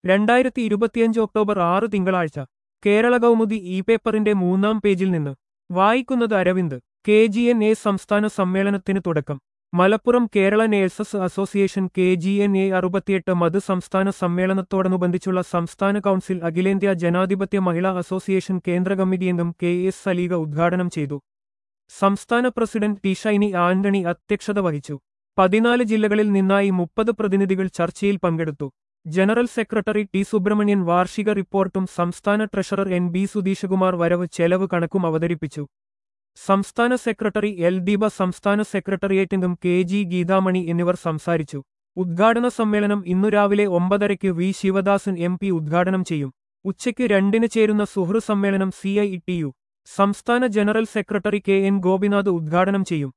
രണ്ടായിരത്തി ഇരുപത്തിയഞ്ച് ഒക്ടോബർ ആറ് തിങ്കളാഴ്ച കേരള കൗമുദി ഇ പേപ്പറിന്റെ മൂന്നാം പേജിൽ നിന്ന് വായിക്കുന്നത് Aravind K G N A സംസ്ഥാന സമ്മേളനത്തിന് തുടക്കം Malappuram Kerala nurses association K G N A അറുപത്തിയെട്ട് മത് സംസ്ഥാന സമ്മേളനത്തോടനുബന്ധിച്ചുള്ള സംസ്ഥാന കൗൺസിൽ അഖിലേന്ത്യാ ജനാധിപത്യ മഹിളാ അസോസിയേഷൻ കേന്ദ്ര കമ്മിറ്റി അംഗം കെ എസ് സലീഗ ഉദ്ഘാടനം ചെയ്തു സംസ്ഥാന പ്രസിഡന്റ് ടി ഷൈനി ആന്റണി അധ്യക്ഷത വഹിച്ചു പതിനാല് ജില്ലകളിൽ നിന്നായി മുപ്പത് പ്രതിനിധികൾ ചർച്ചയിൽ പങ്കെടുത്തു ജനറൽ സെക്രട്ടറി ടി സുബ്രഹ്മണ്യൻ വാർഷിക റിപ്പോർട്ടും സംസ്ഥാന ട്രഷറർ എൻ ബി സുധീഷകുമാർ വരവ് ചെലവ് കണക്കും അവതരിപ്പിച്ചു സംസ്ഥാന സെക്രട്ടറി എൽ ദീപ സംസ്ഥാന സെക്രട്ടേറിയറ്റംഗം കെ ജി ഗീതാമണി എന്നിവർ സംസാരിച്ചു ഉദ്ഘാടന സമ്മേളനം ഇന്നു രാവിലെ ഒമ്പതരയ്ക്ക് വി ശിവദാസൻ എം പി ഉദ്ഘാടനം ചെയ്യും ഉച്ചയ്ക്ക് രണ്ടിന് ചേരുന്ന സുഹൃ സമ്മേളനം സി ഐ ടി യു സംസ്ഥാന general secretary K N Gopinath ഉദ്ഘാടനം ചെയ്യും